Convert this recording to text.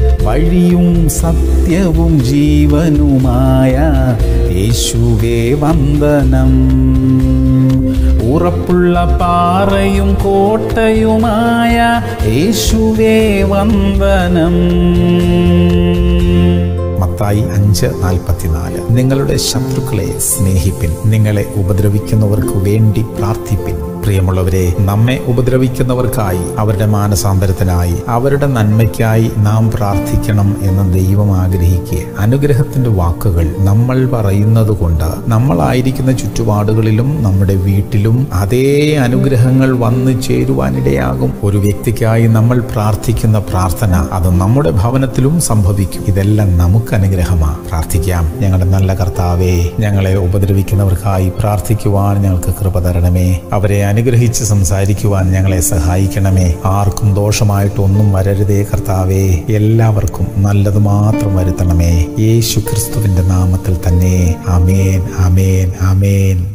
വഴിയും സത്യവും ജീവനുമായ യേശുവേ വന്ദനം ഉറപ്പുള്ള പാറയും കോട്ടയുമായ യേശുവേ വന്ദനം മത്തായി അഞ്ച് നാൽപ്പത്തിനാല് നിങ്ങളുടെ ശത്രുക്കളെ സ്നേഹിപ്പിൻ നിങ്ങളെ ഉപദ്രവിക്കുന്നവർക്ക് വേണ്ടി പ്രാർത്ഥിപ്പിൻ പ്രിയമുള്ളവരെ നമ്മെ ഉപദ്രവിക്കുന്നവർക്കായി അവരുടെ മാനസാന്തരത്തിനായി അവരുടെ നന്മയ്ക്കായി നാം പ്രാർത്ഥിക്കണം എന്ന് ദൈവം ആഗ്രഹിക്കുക അനുഗ്രഹത്തിന്റെ വാക്കുകൾ നമ്മൾ പറയുന്നത് കൊണ്ട് നമ്മളായിരിക്കുന്ന ചുറ്റുപാടുകളിലും നമ്മുടെ വീട്ടിലും അതേ അനുഗ്രഹങ്ങൾ വന്നു ചേരുവാനിടയാകും ഒരു വ്യക്തിക്കായി നമ്മൾ പ്രാർത്ഥിക്കുന്ന പ്രാർത്ഥന അത് നമ്മുടെ ഭവനത്തിലും സംഭവിക്കും ഇതെല്ലാം നമുക്ക് അനുഗ്രഹമാണ് പ്രാർത്ഥിക്കാം ഞങ്ങളുടെ നല്ല കർത്താവേ ഞങ്ങളെ ഉപദ്രവിക്കുന്നവർക്കായി പ്രാർത്ഥിക്കുവാൻ ഞങ്ങൾക്ക് കൃപ തരണമേ അവരെ അനുഗ്രഹിച്ച് സംസാരിക്കുവാൻ ഞങ്ങളെ സഹായിക്കണമേ ആർക്കും ദോഷമായിട്ടൊന്നും വരരുതേ കർത്താവേ എല്ലാവർക്കും നല്ലത് മാത്രം വരുത്തണമേ യേശു ക്രിസ്തുവിന്റെ നാമത്തിൽ തന്നെ അമേൻ അമേൻ അമേൻ